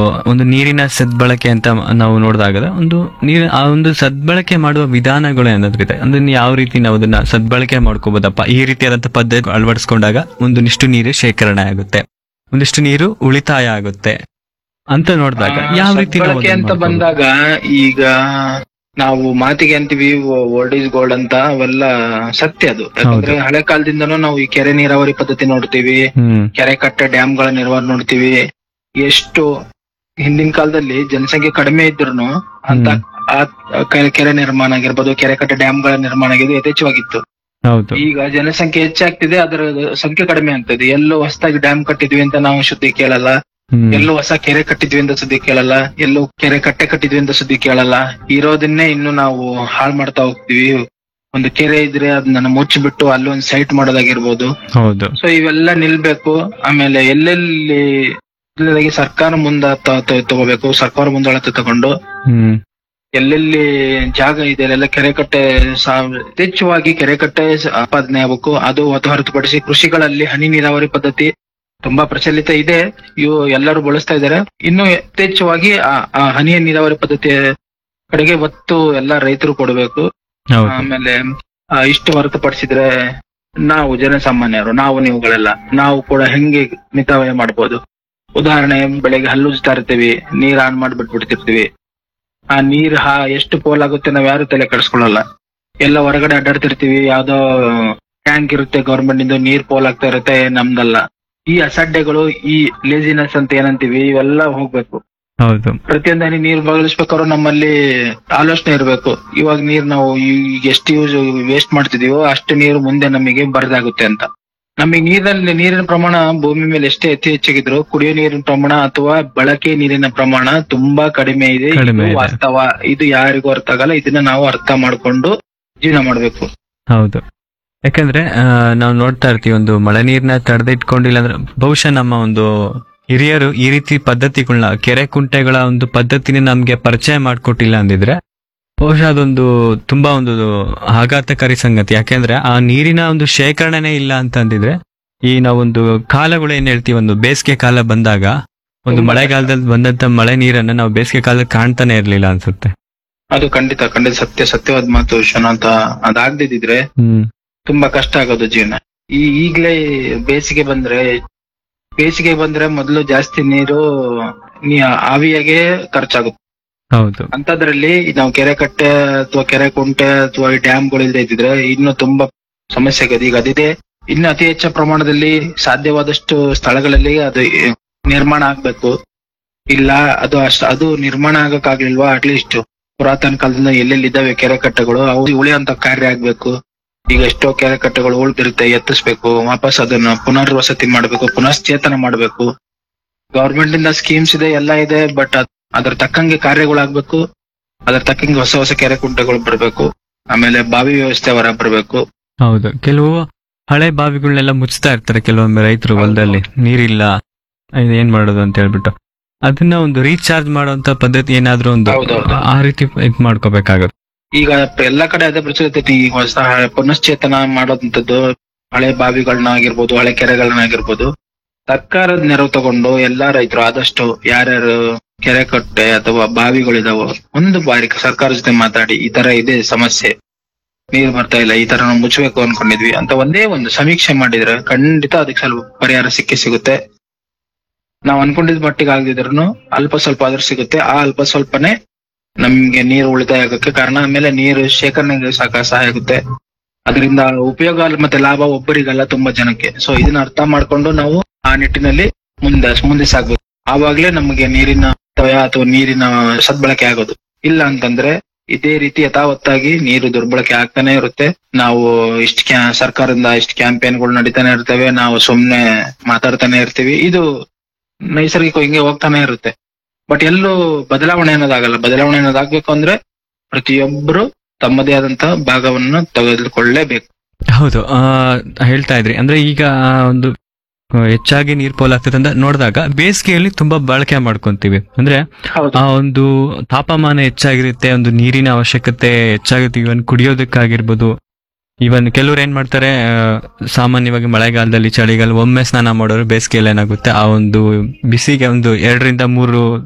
ಒಂದು ನೀರಿನ ಸದ್ಬಳಕೆ ಅಂತ ನಾವು ನೋಡಿದಾಗ ಒಂದು ನೀರು ಆ ಒಂದು ಸದ್ಬಳಕೆ ಮಾಡುವ ವಿಧಾನಗಳು ಏನಾದ್ರೂ ಇದೆ ಅಂದ್ರೆ ಯಾವ ರೀತಿ ನಾವು ಅದನ್ನ ಸದ್ಬಳಕೆ ಮಾಡ್ಕೋಬಹುದಪ್ಪ ಈ ರೀತಿಯಾದಂತ ಪದ್ಧತಿ ಅಳವಡಿಸ್ಕೊಂಡಾಗ ಒಂದಿಷ್ಟು ನೀರು ಶೇಖರಣೆ ಆಗುತ್ತೆ ಒಂದಿಷ್ಟು ನೀರು ಉಳಿತಾಯ ಆಗುತ್ತೆ ಅಂತ ನೋಡಿದಾಗ ಯಾವ ರೀತಿ ನಾವು ಸದ್ಬಳಕೆ ಅದನ್ನ ಅಂತ ಮಾಡ್ಕೋಬಹುದು? ಬಂದಾಗ ಈಗ ನಾವು ಮಾತಿಗೆ ಅಂತೀವಿ ಓಲ್ಡ್ ಈಸ್ ಗೋಲ್ಡ್ ಅಂತ ಅವೆಲ್ಲ ಸತ್ಯ ಅದು ಯಾಕಂದ್ರೆ ಹಳೆ ಕಾಲದಿಂದನೂ ನಾವು ಈ ಕೆರೆ ನೀರಾವರಿ ಪದ್ಧತಿ ನೋಡ್ತೀವಿ ಹ್ಮ್ ಕೆರೆ ಕಟ್ಟೆ ಡ್ಯಾಮ್ಗಳ ನಿರ್ವಹಣೆ ನೋಡ್ತೀವಿ ಎಷ್ಟು ಹಿಂದಿನ ಕಾಲದಲ್ಲಿ ಜನಸಂಖ್ಯೆ ಕಡಿಮೆ ಇದ್ರು ಅಂತ ಆ ಕೆ- ಕೆರೆ ನಿರ್ಮಾಣ ಆಗಿರ್ಬೋದು ಕೆರೆ ಕಟ್ಟೆ ಡ್ಯಾಮ್ಗಳ ನಿರ್ಮಾಣ ಆಗಿದ್ದು ಯಥೇಚ್ಛವಾಗಿತ್ತು ಹೌದು ಈಗ ಜನಸಂಖ್ಯೆ ಹೆಚ್ಚಾಗ್ತಿದೆ ಅದರ ಸಂಖ್ಯೆ ಕಡಿಮೆ ಆಗ್ತದೆ ಎಲ್ಲೋ ಹೊಸದಾಗಿ ಡ್ಯಾಮ್ ಕಟ್ಟಿದ್ವಿ ಅಂತ ನಾವು ಸುದ್ದಿ ಕೇಳಲ್ಲ ಹ್ಮ್ ಎಲ್ಲೋ ಹೊಸ ಕೆರೆ ಕಟ್ಟಿದ್ವಿ ಅಂತ ಸುದ್ದಿ ಕೇಳಲ್ಲ ಎಲ್ಲೋ ಕೆರೆ ಕಟ್ಟೆ ಕಟ್ಟಿದ್ವಿ ಅಂತ ಸುದ್ದಿ ಕೇಳಲ್ಲ ಇರೋದನ್ನೇ ಇನ್ನು ನಾವು ಹಾಳು ಮಾಡ್ತಾ ಹೋಗ್ತೀವಿ ಒಂದು ಕೆರೆ ಇದ್ರೆ ಅದನ್ನ ಮುಚ್ಚಿಬಿಟ್ಟು ಅಲ್ಲಿ ಒಂದು ಸೈಟ್ ಮಾಡೋದಾಗಿರ್ಬೋದು ಹೌದು ಸೊ ಇವೆಲ್ಲ ನಿಲ್ಬೇಕು ಆಮೇಲೆ ಎಲ್ಲೆಲ್ಲಿ ಇಲ್ಲದಾಗಿ ಸರ್ಕಾರ ಮುಂದ ತ- ತ- ತಗೋಬೇಕು ಸರ್ಕಾರ ಮುಂದಾಳತೆ ತಗೊಂಡು ಹ್ಮ್ ಎಲ್ಲೆಲ್ಲಿ ಜಾಗ ಇದೆ ಅಲ್ಲೆಲ್ಲ ಕೆರೆ ಕಟ್ಟೆ ಸಾ- ಯಥೇಚ್ಛವಾಗಿ ಕೆರೆ ಕಟ್ಟೆ ಸ- ಆಪಾದನೆ ಆಗಬೇಕು ಅದು ಹೊತ್ತು ಹೊರತುಪಡಿಸಿ ಕೃಷಿಗಳಲ್ಲಿ ಹನಿ ನೀರಾವರಿ ಪದ್ಧತಿ ತುಂಬಾ ಪ್ರಚಲಿತ ಇದೆ ಇವು ಎಲ್ಲರೂ ಬಳಸ್ತಾ ಇದ್ದಾರೆ ಇನ್ನು ಯಥೇಚ್ಛವಾಗಿ ಆ ಆ ಹನಿ ನೀರಾವರಿ ಪದ್ಧತಿಯ ಕಡೆಗೆ ಒತ್ತು ಎಲ್ಲ ರೈತರು ಕೊಡಬೇಕು ಹೌದು ಆಮೇಲೆ ಆ, ಇಷ್ಟು ಹೊರತುಪಡಿಸಿದ್ರೆ ನಾವು ಜನಸಾಮಾನ್ಯರು ನಾವು ನೀವುಗಳೆಲ್ಲ ನಾವು ಕೂಡ ಹೆಂಗೆ ಮಿತವ್ಯಯ ಮಾಡ್ಬೋದು ಉದಾಹರಣೆ ಬೆಳಗ್ಗೆ ಹಲ್ಲುಜ್ತಾ ಇರ್ತೀವಿ ನೀರ್ ಆನ್ ಮಾಡ್ಬಿಟ್ಬಿಡ್ತಿರ್ತೀವಿ ಆ ನೀರ್ ಹಾ ಎಷ್ಟು ಪೋಲ್ ಆಗುತ್ತೆ ನಾವ್ ಯಾರು ತಲೆ ಕೆಡಿಸ್ಕೊಳ್ಳಲ್ಲ ಎಲ್ಲ ಹೊರಗಡೆ ಅಡ್ಡಾಡ್ತಿರ್ತೀವಿ ಯಾವ್ದೋ ಟ್ಯಾಂಕ್ ಇರುತ್ತೆ ಗೌರ್ಮೆಂಟ್ ಇಂದ ನೀರ್ ಪೋಲ್ ಆಗ್ತಾ ಇರುತ್ತೆ ನಮ್ದಲ್ಲ ಈ ಅಸಡ್ಡೆಗಳು ಈ ಲೇಸಿನೆಸ್ ಅಂತ ಏನಂತೀವಿ ಇವೆಲ್ಲ ಹೋಗ್ಬೇಕು ಹೌದು ಪ್ರತಿಯೊಂದು ಹನಿ ನೀರು ಬಳಸ್ಬೇಕಾದ್ರೂ ನಮ್ಮಲ್ಲಿ ಆಲೋಚನೆ ಇರಬೇಕು ಇವಾಗ ನೀರ್ ನಾವು ಈಗ ಎಷ್ಟು ಯೂಸ್ ವೇಸ್ಟ್ ಮಾಡ್ತಿದೀವೋ ಅಷ್ಟು ನೀರು ಮುಂದೆ ನಮಗೆ ಬರದಾಗುತ್ತೆ ಅಂತ ನಮಗೆ ನೀರಲ್ಲಿ ನೀರಿನ ಪ್ರಮಾಣ ಭೂಮಿ ಮೇಲೆ ಎಷ್ಟೇ ಅತಿ ಹೆಚ್ಚಾಗಿದ್ರು ಕುಡಿಯೋ ನೀರಿನ ಪ್ರಮಾಣ ಅಥವಾ ಬಳಕೆ ನೀರಿನ ಪ್ರಮಾಣ ತುಂಬಾ ಕಡಿಮೆ ಇದೆ ಕಡಿಮೆ ಇದು ಇದೆ. ವಾಸ್ತವ ಇದು ಯಾರಿಗೂ ಅರ್ಥ ಆಗಲ್ಲ ಇದನ್ನ ನಾವು ಅರ್ಥ ಮಾಡ್ಕೊಂಡು ಜೀವನ ಮಾಡ್ಬೇಕು ಹೌದು ಯಾಕಂದ್ರೆ ಆ, ನಾವು ನೋಡ್ತಾ ಇರ್ತೀವಿ ಒಂದು ಮಳೆ ನೀರ್ನ ತಡೆದ ಇಟ್ಕೊಂಡಿಲ್ಲ ಅಂದ್ರೆ ಬಹುಶಃ ನಮ್ಮ ಒಂದು ಹಿರಿಯರು ಈ ರೀತಿ ಪದ್ಧತಿಗಳನ್ನ ಕೆರೆ ಕುಂಟೆಗಳ ಒಂದು ಪದ್ಧತಿನ ನಮ್ಗೆ ಪರಿಚಯ ಮಾಡ್ಕೊಟ್ಟಿಲ್ಲ ಅಂದಿದ್ರೆ ಬಹುಶಃ ಅದೊಂದು ತುಂಬಾ ಒಂದು ಆಘಾತಕಾರಿ ಸಂಗತಿ ಯಾಕೆಂದ್ರೆ ಆ ನೀರಿನ ಒಂದು ಶೇಖರಣೆನೇ ಇಲ್ಲ ಅಂತ ಅಂದಿದ್ರೆ ಈ ನಾವೊಂದು ಕಾಲಗಳು ಏನ್ ಹೇಳ್ತೀವಿ ಒಂದು ಬೇಸಿಗೆ ಕಾಲ ಬಂದಾಗ ಒಂದು ತುಂಬಾ ಮಳೆಗಾಲದಲ್ಲಿ ಬಂದಂತ ಮಳೆ ನೀರನ್ನ ನಾವು ಬೇಸಿಗೆ ಕಾಲದಲ್ಲಿ ಕಾಣ್ತಾನೆ ಇರ್ಲಿಲ್ಲ ಅನ್ಸುತ್ತೆ ಅದು ಖಂಡಿತ ಖಂಡಿತ ಸತ್ಯ ಸತ್ಯವಾದ ಮಾತು ವಿಶ್ವನಾಥ ಅದಾಗ್ದಿದ್ರೆ ಹ್ಮ್ ತುಂಬಾ ಕಷ್ಟ ಆಗೋದು ಜೀವನ ಈ ಈಗ್ಲೇ ಬೇಸಿಗೆ ಬಂದ್ರೆ ಬೇಸಿಗೆ ಬಂದ್ರೆ ಮೊದಲು ಜಾಸ್ತಿ ನೀರು ನೀ ಆವಿಯಾಗೆ ಖರ್ಚಾಗುತ್ತೆ ಹೌದು ಅಂತದ್ರಲ್ಲಿ ನಾವು ಕೆರೆ ಕಟ್ಟೆ ಅಥವಾ ಕೆರೆ ಕುಂಟೆ ಅಥವಾ ಡ್ಯಾಮ್ಗಳು ಇಲ್ಲದೆ ಇದ್ದಿದ್ರೆ ಇನ್ನು ತುಂಬಾ ಸಮಸ್ಯೆ ಆಗಿದೆ ಈಗ ಅದಿದೆ ಇನ್ನು ಅತಿ ಹೆಚ್ಚು ಪ್ರಮಾಣದಲ್ಲಿ ಸಾಧ್ಯವಾದಷ್ಟು ಸ್ಥಳಗಳಲ್ಲಿ ಅದು ನಿರ್ಮಾಣ ಆಗ್ಬೇಕು ಇಲ್ಲ ಅದು ಅಷ್ಟ ಅದು ನಿರ್ಮಾಣ ಆಗಕ್ಕಾಗ್ಲಿಲ್ವಾ ಅಟ್ಲೀಸ್ಟ್ ಪುರಾತನ ಕಾಲದಿಂದ ಎಲ್ಲೆಲ್ಲಿ ಇದ್ದಾವೆ ಕೆರೆ ಕಟ್ಟೆಗಳು ಅವು ಉಳಿಯುವಂತ ಕಾರ್ಯ ಆಗ್ಬೇಕು ಈಗ ಎಷ್ಟೋ ಕೆರೆ ಕಟ್ಟೆಗಳು ಉಳ್ದಿರುತ್ತೆ ಎತ್ತಿಸ್ಬೇಕು ವಾಪಸ್ ಅದನ್ನ ಪುನರ್ವಸತಿ ಮಾಡ್ಬೇಕು ಪುನಶ್ಚೇತನ ಮಾಡ್ಬೇಕು ಗವರ್ಮೆಂಟ್ ಇಂದ ಸ್ಕೀಮ್ಸ್ ಇದೆ ಎಲ್ಲ ಇದೆ ಬಟ್ ಅದ್ರ ತಕ್ಕಂಗೆ ಕಾರ್ಯಗಳಾಗ್ಬೇಕು ಅದ್ರ ತಕ್ಕಂಗೆ ಹೊಸ ಹೊಸ ಕೆರೆ ಕುಂಟೆಗಳು ಬರ್ಬೇಕು ಆಮೇಲೆ ಬಾವಿ ವ್ಯವಸ್ಥೆ ಹೊರ ಬರ್ಬೇಕು ಹೌದು ಕೆಲವು ಹಳೆ ಬಾವಿಗಳನ್ನೆಲ್ಲ ಮುಚ್ತಾ ಇರ್ತಾರೆ ಕೆಲವೊಮ್ಮೆ ರೈತರು ಹೌದು, ಹೊಲದಲ್ಲಿ ನೀರಿಲ್ಲ ಇದು ಏನ್ ಮಾಡೋದು ಅಂತ ಹೇಳ್ಬಿಟ್ಟು ಅದನ್ನ ಒಂದು ರೀಚಾರ್ಜ್ ಮಾಡುವಂತ ಪದ್ಧತಿ ಏನಾದ್ರೂ ಒಂದು ಹೌದು, ಹೌದು. ಆ ರೀತಿ ಇದ್ ಮಾಡ್ಕೋಬೇಕಾಗುತ್ತೆ ಈಗ ಎಲ್ಲಾ ಕಡೆ ಅದೇ ಪ್ರಚಲಿತ ಐತಿ. ಈಗ ಹೊಸ ಹ- ಪುನಶ್ಚೇತನ ಮಾಡೋದಂಥದ್ದು ಹಳೆ ಬಾವಿಗಳನ್ನ ಆಗಿರ್ಬೋದು ಹಳೆ ಕೆರೆಗಳನ್ನ ಆಗಿರ್ಬೋದು ಸರ್ಕಾರದ ನೆರವು ತಗೊಂಡು ಎಲ್ಲಾ ರೈತರು ಆದಷ್ಟು ಯಾರ್ಯಾರು ಕೆರೆ ಕಟ್ಟೆ ಅಥವಾ ಬಾವಿಗಳಿದಾವೋ ಒಂದು ಬಾರಿ ಸರ್ಕಾರ ಜೊತೆ ಮಾತಾಡಿ ಈ ತರ ಇದೆ ಸಮಸ್ಯೆ ನೀರು ಬರ್ತಾ ಇಲ್ಲ ಈ ತರ ನಾವು ಮುಚ್ಚಬೇಕು ಅನ್ಕೊಂಡಿದ್ವಿ ಅಂತ ಒಂದೇ ಒಂದು ಸಮೀಕ್ಷೆ ಮಾಡಿದ್ರೆ ಖಂಡಿತ ಅದಕ್ಕೆ ಸ್ವಲ್ಪ ಪರಿಹಾರ ಸಿಕ್ಕೇ ಸಿಗುತ್ತೆ ನಾವ್ ಅನ್ಕೊಂಡಿದ್ ಮಟ್ಟಿಗೆ ಆಗದಿದ್ರು ಅಲ್ಪ ಸ್ವಲ್ಪ ಆದ್ರೂ ಸಿಗುತ್ತೆ ಆ ಅಲ್ಪ ಸ್ವಲ್ಪನೇ ನಮ್ಗೆ ನೀರು ಉಳಿತಾಯ ಆಗಕ್ಕೆ ಕಾರಣ ಆಮೇಲೆ ನೀರು ಶೇಖರಣೆಗೆ ಸಾಕ ಸಹಾಯ ಆಗುತ್ತೆ ಅದರಿಂದ ಉಪಯೋಗ ಅಲ್ಲ ಮತ್ತೆ ಲಾಭ ಒಬ್ಬರಿಗಲ್ಲ ತುಂಬಾ ಜನಕ್ಕೆ ಸೊ ಇದನ್ನ ಅರ್ಥ ಮಾಡ್ಕೊಂಡು ನಾವು ಆ ನಿಟ್ಟಿನಲ್ಲಿ ಮುಂದೆ ಮುಂದೆ ಸಾಗ್ಬೇಕು ಆವಾಗ್ಲೇ ನಮಗೆ ನೀರಿನ ಅಪವ್ಯಯ ಅಥವಾ ನೀರಿನ ಸದ್ಬಳಕೆ ಆಗೋದು ಇಲ್ಲ ಅಂತಂದ್ರೆ ಇದೇ ರೀತಿ ಯಥಾವತ್ತಾಗಿ ನೀರು ದುರ್ಬಳಕೆ ಆಗ್ತಾನೆ ಇರುತ್ತೆ ನಾವು ಇಷ್ಟ ಕ್ಯಾ ಸರ್ಕಾರದಿಂದ ಇಷ್ಟ ಕ್ಯಾಂಪೇನ್ಗಳು ನಡೀತಾನೆ ಇರ್ತವೆ ನಾವು ಸುಮ್ನೆ ಮಾತಾಡ್ತಾನೆ ಇರ್ತೀವಿ ಇದು ನೈಸರ್ಗಿಕ ಹಿಂಗೆ ಹೋಗ್ತಾನೆ ಇರುತ್ತೆ ಬಟ್ ಎಲ್ಲೂ ಬದಲಾವಣೆ ಅನ್ನೋದಾಗಲ್ಲ ಬದಲಾವಣೆ ಅನ್ನೋದಾಗ್ಬೇಕು ಅಂದ್ರೆ ಪ್ರತಿಯೊಬ್ಬರು ತಮ್ಮದೇ ಆದಂತಹ ಭಾಗವನ್ನು ತೆಗೆದುಕೊಳ್ಳಲೇಬೇಕು ಹೌದು ಆ, ಹೇಳ್ತಾ ಇದ್ರಿ ಅಂದ್ರೆ ಈಗ ಆ ಒಂದು ಆ, ಹೆಚ್ಚಾಗಿ ನೀರ್ ಪೋಲ್ ಆಗ್ತದೆ ಅಂತ ನೋಡಿದಾಗ ಬೇಸಿಗೆಯಲ್ಲಿ ತುಂಬಾ ಬಳಕೆ ಮಾಡ್ಕೊಂತೀವಿ ಅಂದ್ರೆ ಹೌದು ಆ ಒಂದು ತಾಪಮಾನ ಹೆಚ್ಚಾಗಿರುತ್ತೆ ಒಂದು ನೀರಿನ ಅವಶ್ಯಕತೆ ಹೆಚ್ಚಾಗುತ್ತೆ ಇವನ್ ಕುಡಿಯೋದಕ್ಕಾಗಿರ್ಬೋದು ಇವನ್ ಕೆಲವ್ರು ಏನ್ ಮಾಡ್ತಾರೆ ಆ, ಸಾಮಾನ್ಯವಾಗಿ ಮಳೆಗಾಲದಲ್ಲಿ ಚಳಿಗಾಲ ಒಮ್ಮೆ ಸ್ನಾನ ಮಾಡೋರು ಬೇಸಿಗೆಯಲ್ಲಿ ಏನಾಗುತ್ತೆ ಆ ಒಂದು ಬಿಸಿಗೆ ಒಂದು ಎರಡರಿಂದ ಮೂರು